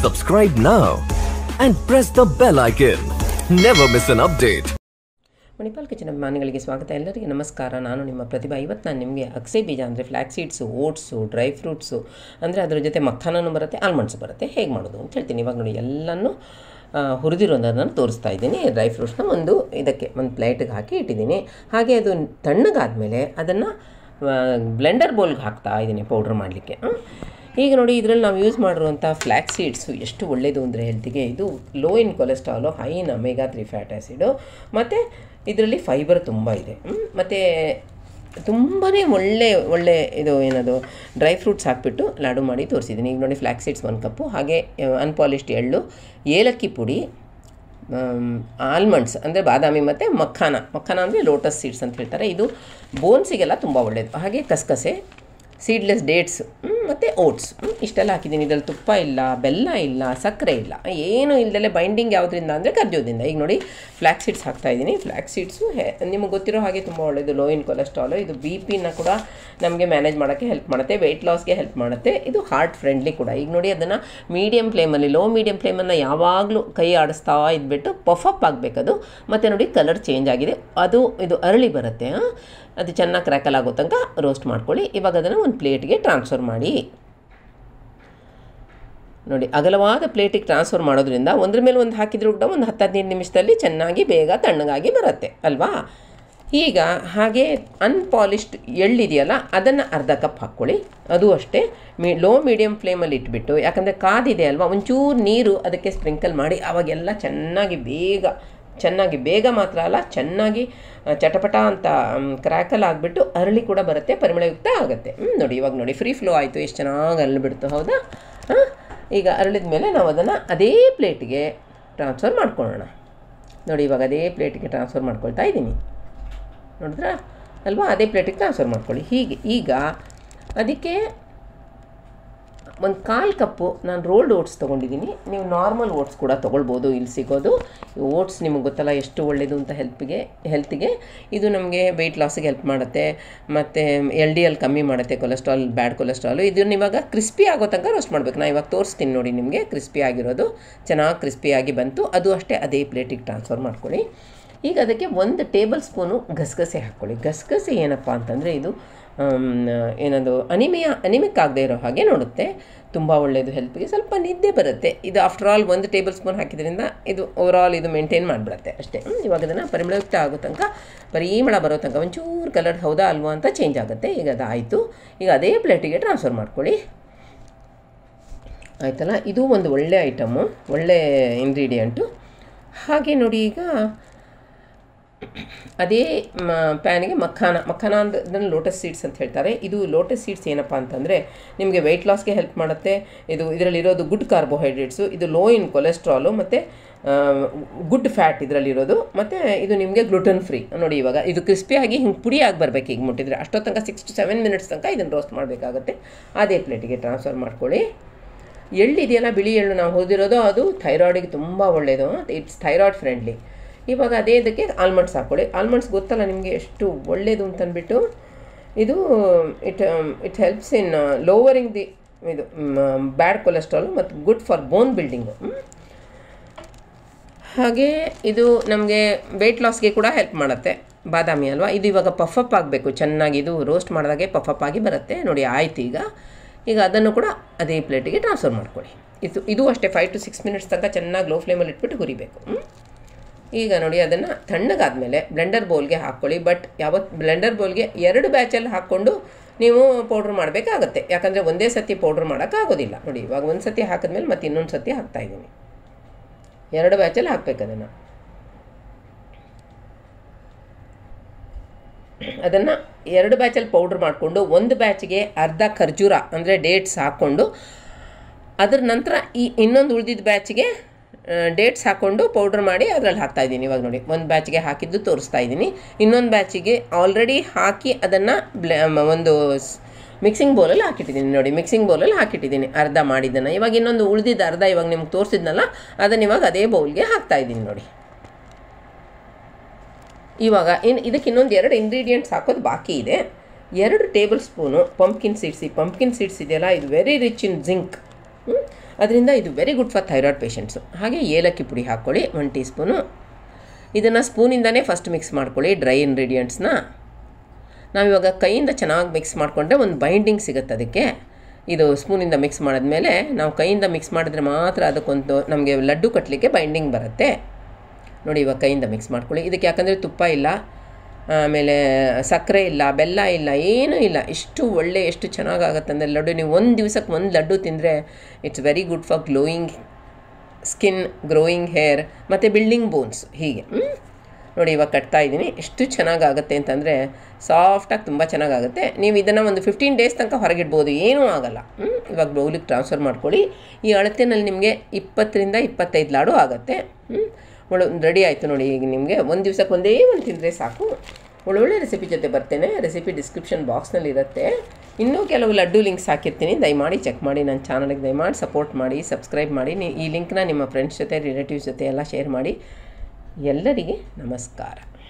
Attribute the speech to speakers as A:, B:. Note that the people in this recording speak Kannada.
A: Subscribe now and press the bell icon. Never miss an update.
B: Manipal kitchen ಅಭಿಮಾನಿಗಳಿಗೆ ಸ್ವಾಗತ ಎಲ್ಲರಿಗೆ ನಮಸ್ಕಾರ ನಾನು ನಿಮ್ಮ ಪ್ರತಿಭಾ ಇವತ್ತು ನಾನು ನಿಮಗೆ ಅಕ್ಸೆ ಬೀಜ ಅಂದರೆ flax seeds oats dry fruits ಅಂದರೆ ಅದರ ಜೊತೆ ಮಖಾನೂ ಬರುತ್ತೆ ಆಲ್ಮಂಡ್ಸ್ ಬರುತ್ತೆ ಹೇಗೆ ಮಾಡೋದು ಅಂತ ಹೇಳ್ತೀನಿ ಇವಾಗ ನೋಡಿ ಎಲ್ಲನೂ ಹುರಿದಿರೋದನ್ನು ತೋರಿಸ್ತಾ ಇದ್ದೀನಿ ಡ್ರೈ ಫ್ರೂಟ್ಸ್ನ ಒಂದು ಇದಕ್ಕೆ ಒಂದು ಪ್ಲೇಟಿಗೆ ಹಾಕಿ ಇಟ್ಟಿದ್ದೀನಿ ಹಾಗೆ ಅದು ತಣ್ಣಗಾದಮೇಲೆ ಅದನ್ನು ಬ್ಲೆಂಡರ್ ಬೌಲ್ಗೆ ಹಾಕ್ತಾ ಇದ್ದೀನಿ ಪೌಡ್ರ್ ಮಾಡಲಿಕ್ಕೆ ಈಗ ನೋಡಿ ಇದರಲ್ಲಿ ನಾವು ಯೂಸ್ ಮಾಡಿರುವಂಥ ಫ್ಲ್ಯಾಕ್ ಸೀಡ್ಸು ಎಷ್ಟು ಒಳ್ಳೆಯದು ಅಂದರೆ ಹೆಲ್ತಿಗೆ ಇದು low in cholesterol high in omega three fat acid ಮತ್ತು ಇದರಲ್ಲಿ ಫೈಬರ್ ತುಂಬ ಇದೆ ಮತ್ತು ತುಂಬಾ ಒಳ್ಳೆ ಒಳ್ಳೆ ಇದು ಏನದು ಡ್ರೈ ಫ್ರೂಟ್ಸ್ ಹಾಕಿಬಿಟ್ಟು ಲಾಡು ಮಾಡಿ ತೋರಿಸಿದ್ದೀನಿ ಈಗ ನೋಡಿ ಫ್ಲ್ಯಾಕ್ ಸೀಡ್ಸ್ ಒಂದು ಕಪ್ಪು ಹಾಗೆ ಅನ್ಪಾಲಿಶ್ಡ್ ಎಳ್ಳು ಏಲಕ್ಕಿ ಪುಡಿ ಆಲ್ಮಂಡ್ಸ್ ಅಂದರೆ ಬಾದಾಮಿ ಮತ್ತು ಮಖಾನ ಮಖಾನ ಅಂದರೆ ಲೋಟಸ್ ಸೀಡ್ಸ್ ಅಂತ ಹೇಳ್ತಾರೆ ಇದು ಬೋನ್ಸಿಗೆಲ್ಲ ತುಂಬ ಒಳ್ಳೆಯದು ಹಾಗೆ ಕಸಕಸೆ ಸೀಡ್ಲೆಸ್ ಡೇಟ್ಸ್ ಮತ್ತು ಓಟ್ಸ್ ಇಷ್ಟೆಲ್ಲ ಹಾಕಿದ್ದೀನಿ ಇದರಲ್ಲಿ ತುಪ್ಪ ಇಲ್ಲ ಬೆಲ್ಲ ಇಲ್ಲ ಸಕ್ಕರೆ ಇಲ್ಲ ಏನು ಇಲ್ಲದಲ್ಲೇ ಬೈಂಡಿಂಗ್ ಯಾವುದರಿಂದ ಅಂದರೆ ಕರ್ಜೋದ್ರಿಂದ ಈಗ ನೋಡಿ ಫ್ಲ್ಯಾಕ್ ಸೀಡ್ಸ್ ಹಾಕ್ತಾಯಿದ್ದೀನಿ ಫ್ಲ್ಯಾಕ್ ಸೀಡ್ಸು ಹೆ ನಿಮಗೆ ಗೊತ್ತಿರೋ ಹಾಗೆ ತುಂಬ ಒಳ್ಳೆಯದು ಲೋ ಇನ್ ಕೊಲೆಸ್ಟ್ರಾಲು ಇದು ಬಿ ಪಿನ ಕೂಡ ನಮಗೆ ಮ್ಯಾನೇಜ್ ಮಾಡೋಕ್ಕೆ ಹೆಲ್ಪ್ ಮಾಡುತ್ತೆ ವೆಯ್ಟ್ ಲಾಸ್ಗೆ ಹೆಲ್ಪ್ ಮಾಡುತ್ತೆ ಇದು ಹಾರ್ಟ್ ಫ್ರೆಂಡ್ಲಿ ಕೂಡ ಈಗ ನೋಡಿ ಅದನ್ನು ಮೀಡಿಯಮ್ ಫ್ಲೇಮಲ್ಲಿ ಲೋ ಮೀಡಿಯಮ್ ಫ್ಲೇಮನ್ನು ಯಾವಾಗಲೂ ಕೈ ಆಡಿಸ್ತಾ ಇದ್ಬಿಟ್ಟು ಪಫಪ್ ಆಗಬೇಕದು ಮತ್ತು ನೋಡಿ ಕಲರ್ ಚೇಂಜ್ ಆಗಿದೆ ಅದು ಇದು ಅರಳಿ ಬರುತ್ತೆ ಅದು ಚೆನ್ನಾಗಿ ಕ್ರ್ಯಾಕಲ್ ಆಗೋ ತನಕ ರೋಸ್ಟ್ ಮಾಡ್ಕೊಳ್ಳಿ ಇವಾಗ ಅದನ್ನು ಒಂದು ಪ್ಲೇಟ್ಗೆ ಟ್ರಾನ್ಸ್ಫರ್ ಮಾಡಿ ನೋಡಿ ಅಗಲವಾದ ಪ್ಲೇಟಿಗೆ ಟ್ರಾನ್ಸ್ಫರ್ ಮಾಡೋದ್ರಿಂದ ಒಂದ್ರ ಮೇಲೆ ಒಂದು ಹಾಕಿದ್ರು ಕೂಡ ಒಂದು ಹತ್ತು ಹದಿನೈದು ನಿಮಿಷದಲ್ಲಿ ಚೆನ್ನಾಗಿ ಬೇಗ ತಣ್ಣಗಾಗಿ ಬರುತ್ತೆ ಅಲ್ವಾ ಈಗ ಹಾಗೆ ಅನ್ಪಾಲಿಶ್ಡ್ ಎಳ್ಳಿದೆಯಲ್ಲ ಅದನ್ನು ಅರ್ಧ ಕಪ್ ಹಾಕ್ಕೊಳ್ಳಿ ಅದು ಅಷ್ಟೇ ಮೀ ಲೋ ಮೀಡಿಯಮ್ ಫ್ಲೇಮಲ್ಲಿ ಇಟ್ಬಿಟ್ಟು ಯಾಕಂದರೆ ಕಾದಿದೆ ಅಲ್ವಾ ಒಂಚೂರು ನೀರು ಅದಕ್ಕೆ ಸ್ಪ್ರಿಂಕಲ್ ಮಾಡಿ ಆವಾಗೆಲ್ಲ ಚೆನ್ನಾಗಿ ಬೇಗ ಚೆನ್ನಾಗಿ ಬೇಗ ಮಾತ್ರ ಅಲ್ಲ ಚೆನ್ನಾಗಿ ಚಟಪಟ ಅಂತ ಕ್ರ್ಯಾಕಲ್ ಆಗಿಬಿಟ್ಟು ಅರಳಿ ಕೂಡ ಬರುತ್ತೆ ಪರಿಮಳಯುಕ್ತ ಆಗುತ್ತೆ ನೋಡಿ ಇವಾಗ ನೋಡಿ ಫ್ರೀ ಫ್ಲೋ ಆಯಿತು ಎಷ್ಟು ಚೆನ್ನಾಗಿ ಅರಳಿಬಿಡ್ತು ಹೌದಾ ಹಾಂ ಈಗ ಅರಳಿದ ಮೇಲೆ ನಾವು ಅದನ್ನು ಅದೇ ಪ್ಲೇಟಿಗೆ ಟ್ರಾನ್ಸ್ಫರ್ ಮಾಡ್ಕೊಳ್ಳೋಣ ನೋಡಿ ಇವಾಗ ಅದೇ ಪ್ಲೇಟಿಗೆ ಟ್ರಾನ್ಸ್ಫರ್ ಮಾಡ್ಕೊಳ್ತಾ ಇದ್ದೀನಿ ನೋಡಿದ್ರಾ ಅಲ್ವಾ ಅದೇ ಪ್ಲೇಟಿಗೆ ಟ್ರಾನ್ಸ್ಫರ್ ಮಾಡ್ಕೊಳ್ಳಿ ಹೀಗೆ ಈಗ ಅದಕ್ಕೆ ಒಂದು ಕಾಲು ಕಪ್ಪು ನಾನು ರೋಲ್ಡ್ ಓಟ್ಸ್ ತೊಗೊಂಡಿದ್ದೀನಿ ನೀವು ನಾರ್ಮಲ್ ಓಟ್ಸ್ ಕೂಡ ತೊಗೊಳ್ಬೋದು ಇಲ್ಲಿ ಸಿಗೋದು ಓಟ್ಸ್ ನಿಮಗೆ ಗೊತ್ತಲ್ಲ ಎಷ್ಟು ಒಳ್ಳೆಯದು ಅಂತ ಹೆಲ್ಪಿಗೆ ಹೆಲ್ತಿಗೆ ಇದು ನಮಗೆ ವೆಯ್ಟ್ ಲಾಸಿಗೆ ಹೆಲ್ಪ್ ಮಾಡುತ್ತೆ ಮತ್ತು ಎಲ್ ಡಿ ಎಲ್ ಕಮ್ಮಿ ಮಾಡುತ್ತೆ ಕೊಲೆಸ್ಟ್ರಾಲ್ ಬ್ಯಾಡ್ ಕೊಲೆಸ್ಟ್ರಾಲು ಇದನ್ನ ಇವಾಗ ಕ್ರಿಸ್ಪಿ ಆಗೋ ತನಕ ರೋಸ್ಟ್ ಮಾಡಬೇಕು ನಾನು ಇವಾಗ ತೋರಿಸ್ತೀನಿ ನೋಡಿ ನಿಮಗೆ ಕ್ರಿಸ್ಪಿ ಆಗಿರೋದು ಚೆನ್ನಾಗಿ ಕ್ರಿಸ್ಪಿಯಾಗಿ ಬಂತು ಅದು ಅಷ್ಟೇ ಅದೇ ಪ್ಲೇಟಿಗೆ ಟ್ರಾನ್ಸ್ಫರ್ ಮಾಡ್ಕೊಳ್ಳಿ ಈಗ ಅದಕ್ಕೆ ಒಂದು ಟೇಬಲ್ ಸ್ಪೂನು ಗಸಗಸೆ ಹಾಕ್ಕೊಳ್ಳಿ ಗಸಗಸೆ ಏನಪ್ಪ ಅಂತಂದರೆ ಇದು ಏನದು ಅನಿಮಿಯ ಅನಿಮಿಕ್ ಆಗದೆ ಇರೋ ಹಾಗೆ ನೋಡುತ್ತೆ ತುಂಬ ಒಳ್ಳೆಯದು ಹೆಲ್ತ್ಗೆ ಸ್ವಲ್ಪ ನಿದ್ದೆ ಬರುತ್ತೆ ಇದು ಆಫ್ಟರ್ ಆಲ್ ಒಂದು ಟೇಬಲ್ ಸ್ಪೂನ್ ಹಾಕಿದ್ರಿಂದ ಇದು ಓವರಾಲ್ ಇದು ಮೇಂಟೈನ್ ಮಾಡಿಬಿಡುತ್ತೆ ಅಷ್ಟೇ ಇವಾಗ ಅದನ್ನು ಪರಿಮಳಯುಕ್ತ ಆಗೋ ತನಕ ಪರಿಮಳ ಬರೋ ತನಕ ಒಂಚೂರು ಕಲರ್ ಹೌದಾ ಅಲ್ವಾ ಅಂತ ಚೇಂಜ್ ಆಗುತ್ತೆ ಈಗ ಅದು ಆಯಿತು ಈಗ ಅದೇ ಪ್ಲೇಟಿಗೆ ಟ್ರಾನ್ಸ್ಫರ್ ಮಾಡ್ಕೊಳ್ಳಿ ಆಯಿತಲ್ಲ ಇದು ಒಂದು ಒಳ್ಳೆ ಐಟಮು ಒಳ್ಳೆ ಇಂಗ್ರೀಡಿಯೆಂಟು ಹಾಗೆ ನೋಡಿ ಈಗ ಅದೇ ಪ್ಯಾನಿಗೆ ಮಖಾನ ಮಖಾನ ಅಂದ್ರೆ ಅದನ್ನು ಲೋಟಸ್ ಸೀಡ್ಸ್ ಅಂತ ಹೇಳ್ತಾರೆ ಇದು ಲೋಟಸ್ ಸೀಡ್ಸ್ ಏನಪ್ಪ ಅಂತಂದರೆ ನಿಮಗೆ ವೆಯ್ಟ್ ಲಾಸ್ಗೆ ಹೆಲ್ಪ್ ಮಾಡುತ್ತೆ ಇದು ಇದರಲ್ಲಿರೋದು ಗುಡ್ ಕಾರ್ಬೋಹೈಡ್ರೇಟ್ಸು ಇದು ಲೋ ಇನ್ ಕೊಲೆಸ್ಟ್ರಾಲು ಮತ್ತು ಗುಡ್ ಫ್ಯಾಟ್ ಇದರಲ್ಲಿರೋದು ಮತ್ತು ಇದು ನಿಮಗೆ ಗ್ಲುಟನ್ ಫ್ರೀ ನೋಡಿ ಇವಾಗ ಇದು ಕ್ರಿಸ್ಪಿಯಾಗಿ ಹಿಂಗೆ ಪುಡಿಯಾಗಿ ಬರಬೇಕು ಈಗ ಮುಟ್ಟಿದ್ರೆ ಅಷ್ಟೋ ತನಕ ಸಿಕ್ಸ್ ಟು ಸೆವೆನ್ ಮಿನಿಟ್ಸ್ ತನಕ ಇದನ್ನು ರೋಸ್ಟ್ ಮಾಡಬೇಕಾಗುತ್ತೆ ಅದೇ ಪ್ಲೇಟಿಗೆ ಟ್ರಾನ್ಸ್ಫರ್ ಮಾಡ್ಕೊಳ್ಳಿ ಎಳ್ಳಿದೆಯಲ್ಲ ಬಿಳಿ ಎಳ್ಳು ನಾವು ಹೋದಿರೋದು ಅದು ಥೈರಾಯ್ಡಿಗೆ ತುಂಬ ಒಳ್ಳೆಯದು ಇಟ್ಸ್ ಥೈರಾಯ್ಡ್ ಫ್ರೆಂಡ್ಲಿ ಇವಾಗ ಅದೇ ಇದಕ್ಕೆ ಆಲ್ಮಂಡ್ಸ್ ಹಾಕ್ಕೊಳ್ಳಿ ಆಲ್ಮಂಡ್ಸ್ ಗೊತ್ತಲ್ಲ ನಿಮಗೆ ಎಷ್ಟು ಒಳ್ಳೆಯದು ಅಂತಂದ್ಬಿಟ್ಟು ಇದು it it helps in lowering the ಇದು ಬ್ಯಾಡ್ ಕೊಲೆಸ್ಟ್ರಾಲು ಮತ್ತು ಗುಡ್ ಫಾರ್ ಬೋನ್ ಬಿಲ್ಡಿಂಗು ಹಾಗೆ ಇದು ನಮಗೆ ವೆಯ್ಟ್ ಲಾಸ್ಗೆ ಕೂಡ ಹೆಲ್ಪ್ ಮಾಡುತ್ತೆ ಬಾದಾಮಿ ಅಲ್ವಾ ಇದು ಇವಾಗ ಪಫಪ್ ಆಗಬೇಕು ಚೆನ್ನಾಗಿ ಇದು ರೋಸ್ಟ್ ಮಾಡಿದಾಗೆ ಪಫಪ್ ಆಗಿ ಬರುತ್ತೆ ನೋಡಿ ಆಯ್ತು ಈಗ ಈಗ ಅದನ್ನು ಕೂಡ ಅದೇ ಪ್ಲೇಟಿಗೆ ಟ್ರಾನ್ಸ್ಫರ್ ಮಾಡ್ಕೊಳ್ಳಿ ಇದು ಇದು ಅಷ್ಟೇ ಫೈವ್ ಟು ಸಿಕ್ಸ್ ಮಿನಿಟ್ಸ್ ತನಕ ಚೆನ್ನಾಗಿ ಲೋ ಫ್ಲೇಮಲ್ಲಿ ಇಟ್ಬಿಟ್ಟು ಹುರಿಬೇಕು ಈಗ ನೋಡಿ ಅದನ್ನು ತಣ್ಣಗಾದಮೇಲೆ ಬ್ಲೆಂಡರ್ ಬೌಲ್ಗೆ ಹಾಕ್ಕೊಳ್ಳಿ ಬಟ್ ಯಾವತ್ತು ಬ್ಲೆಂಡರ್ ಬೌಲ್ಗೆ ಎರಡು ಬ್ಯಾಚಲ್ಲಿ ಹಾಕ್ಕೊಂಡು ನೀವು ಪೌಡ್ರ್ ಮಾಡಬೇಕಾಗತ್ತೆ ಯಾಕಂದರೆ ಒಂದೇ ಸತಿ ಪೌಡ್ರ್ ಮಾಡೋಕ್ಕಾಗೋದಿಲ್ಲ ನೋಡಿ ಇವಾಗ ಒಂದು ಸತಿ ಹಾಕಿದ್ಮೇಲೆ ಮತ್ತೆ ಇನ್ನೊಂದು ಸತಿ ಹಾಕ್ತಾಯಿದ್ದೀನಿ ಎರಡು ಬ್ಯಾಚಲ್ಲಿ ಹಾಕ್ಬೇಕು ಅದನ್ನು ಅದನ್ನು ಎರಡು ಬ್ಯಾಚಲ್ಲಿ ಪೌಡ್ರ್ ಮಾಡಿಕೊಂಡು ಒಂದು ಬ್ಯಾಚಿಗೆ ಅರ್ಧ ಖರ್ಜೂರ ಅಂದರೆ ಡೇಟ್ಸ್ ಹಾಕ್ಕೊಂಡು ಅದ್ರ ನಂತರ ಈ ಇನ್ನೊಂದು ಉಳಿದಿದ್ದ ಬ್ಯಾಚಿಗೆ ಡೇಟ್ಸ್ ಹಾಕ್ಕೊಂಡು ಪೌಡ್ರ್ ಮಾಡಿ ಅದರಲ್ಲಿ ಹಾಕ್ತಾಯಿದ್ದೀನಿ ಇವಾಗ ನೋಡಿ ಒಂದು ಬ್ಯಾಚಿಗೆ ಹಾಕಿದ್ದು ತೋರಿಸ್ತಾ ಇದ್ದೀನಿ ಇನ್ನೊಂದು ಬ್ಯಾಚಿಗೆ ಆಲ್ರೆಡಿ ಹಾಕಿ ಅದನ್ನು ಬ್ಲೆ ಒಂದು ಮಿಕ್ಸಿಂಗ್ ಬೌಲಲ್ಲಿ ಹಾಕಿಟ್ಟಿದ್ದೀನಿ ನೋಡಿ ಮಿಕ್ಸಿಂಗ್ ಬೌಲಲ್ಲಿ ಹಾಕಿಟ್ಟಿದ್ದೀನಿ ಅರ್ಧ ಮಾಡಿದ್ದನ್ನು ಇವಾಗ ಇನ್ನೊಂದು ಉಳಿದಿದ್ದ ಅರ್ಧ ಇವಾಗ ನಿಮ್ಗೆ ತೋರಿಸಿದ್ನಲ್ಲ ಅದನ್ನು ಇವಾಗ ಅದೇ ಬೌಲ್ಗೆ ಹಾಕ್ತಾಯಿದ್ದೀನಿ ನೋಡಿ ಇವಾಗ ಇನ್ನು ಇದಕ್ಕೆ ಇನ್ನೊಂದು ಎರಡು ಇಂಗ್ರೀಡಿಯೆಂಟ್ಸ್ ಹಾಕೋದು ಬಾಕಿ ಇದೆ ಎರಡು ಟೇಬಲ್ ಸ್ಪೂನು ಪಂಪ್ಕಿನ್ ಸೀಡ್ಸ್ ಈ ಪಂಪ್ಕಿನ್ ಸೀಡ್ಸ್ ಇದೆಯಲ್ಲ ಇದು ವೆರಿ ರಿಚ್ ಇನ್ ಜಿಂಕ್ ಅದರಿಂದ ಇದು very good for thyroid patients ಹಾಗೆ ಏಲಕ್ಕಿ ಪುಡಿ ಹಾಕ್ಕೊಳ್ಳಿ ಒನ್ ಟೀ ಸ್ಪೂನು ಇದನ್ನು ಸ್ಪೂನಿಂದನೇ ಫಸ್ಟ್ ಮಿಕ್ಸ್ ಮಾಡ್ಕೊಳ್ಳಿ ಡ್ರೈ ಇಂಗ್ರೀಡಿಯೆಂಟ್ಸ್ನ ನಾವಿವಾಗ ಕೈಯಿಂದ ಚೆನ್ನಾಗಿ ಮಿಕ್ಸ್ ಮಾಡಿಕೊಂಡ್ರೆ ಒಂದು ಬೈಂಡಿಂಗ್ ಸಿಗುತ್ತೆ ಅದಕ್ಕೆ ಇದು ಸ್ಪೂನಿಂದ ಮಿಕ್ಸ್ ಮಾಡಿದ್ಮೇಲೆ ನಾವು ಕೈಯಿಂದ ಮಿಕ್ಸ್ ಮಾಡಿದ್ರೆ ಮಾತ್ರ ಅದಕ್ಕೊಂದು ನಮಗೆ ಲಡ್ಡು ಕಟ್ಟಲಿಕ್ಕೆ ಬೈಂಡಿಂಗ್ ಬರುತ್ತೆ ನೋಡಿ ಇವಾಗ ಕೈಯಿಂದ ಮಿಕ್ಸ್ ಮಾಡ್ಕೊಳ್ಳಿ ಇದಕ್ಕೆ ಯಾಕಂದರೆ ತುಪ್ಪ ಇಲ್ಲ ಆಮೇಲೆ ಸಕ್ಕರೆ ಇಲ್ಲ ಬೆಲ್ಲ ಇಲ್ಲ ಏನೂ ಇಲ್ಲ ಇಷ್ಟು ಒಳ್ಳೆ ಎಷ್ಟು ಚೆನ್ನಾಗಾಗತ್ತೆ ಅಂದರೆ ಲಡ್ಡು ನೀವು ಒಂದು ದಿವ್ಸಕ್ಕೆ ಒಂದು ಲಡ್ಡು ತಿಂದರೆ it's very good for glowing skin growing hair ಮತ್ತು ಬಿಲ್ಡಿಂಗ್ ಬೋನ್ಸ್ ಹೀಗೆ ಹ್ಮ್? ನೋಡಿ ಇವಾಗ ಕಟ್ತಾ ಇದ್ದೀನಿ ಎಷ್ಟು ಚೆನ್ನಾಗಾಗುತ್ತೆ ಅಂತಂದರೆ ಸಾಫ್ಟಾಗಿ ತುಂಬ ಚೆನ್ನಾಗಾಗುತ್ತೆ ನೀವು ಇದನ್ನು ಒಂದು ಫಿಫ್ಟೀನ್ ಡೇಸ್ ತನಕ ಹೊರಗಿಡ್ಬೋದು ಏನೂ ಆಗಲ್ಲ ಹ್ಮ್? ಇವಾಗ ಬೌಲಿಗೆ ಟ್ರಾನ್ಸ್ಫರ್ ಮಾಡ್ಕೊಳ್ಳಿ ಈ ಅಳತೆನಲ್ಲಿ ನಿಮಗೆ ಇಪ್ಪತ್ತರಿಂದ ಇಪ್ಪತ್ತೈದು ಲಾಡು ಆಗುತ್ತೆ ಹ್ಮ್? ಒಳ್ಳೆ ರೆಡಿ ಆಯಿತು ನೋಡಿ ಈಗ ನಿಮಗೆ ಒಂದು ದಿವ್ಸಕ್ಕೆ ಒಂದೇ ಒಂದು ತಿಂದರೆ ಸಾಕು ಒಳ್ಳೊಳ್ಳೆ ರೆಸಿಪಿ ಜೊತೆ ಬರ್ತೇನೆ ರೆಸಿಪಿ ಡಿಸ್ಕ್ರಿಪ್ಷನ್ ಬಾಕ್ಸ್ನಲ್ಲಿ ಇರುತ್ತೆ ಇನ್ನೂ ಕೆಲವು ಲಡ್ಡು ಲಿಂಕ್ಸ್ ಹಾಕಿರ್ತೀನಿ ದಯಮಾಡಿ ಚೆಕ್ ಮಾಡಿ ನನ್ನ ಚಾನಲ್ಗೆ ದಯಮಾಡಿ ಸಪೋರ್ಟ್ ಮಾಡಿ ಸಬ್ಸ್ಕ್ರೈಬ್ ಮಾಡಿ ನೀ ಈ ಲಿಂಕ್ನ ನಿಮ್ಮ ಫ್ರೆಂಡ್ಸ್ ಜೊತೆ ರಿಲೇಟಿವ್ಸ್ ಜೊತೆ ಎಲ್ಲ ಶೇರ್ ಮಾಡಿ ಎಲ್ಲರಿಗೆ ನಮಸ್ಕಾರ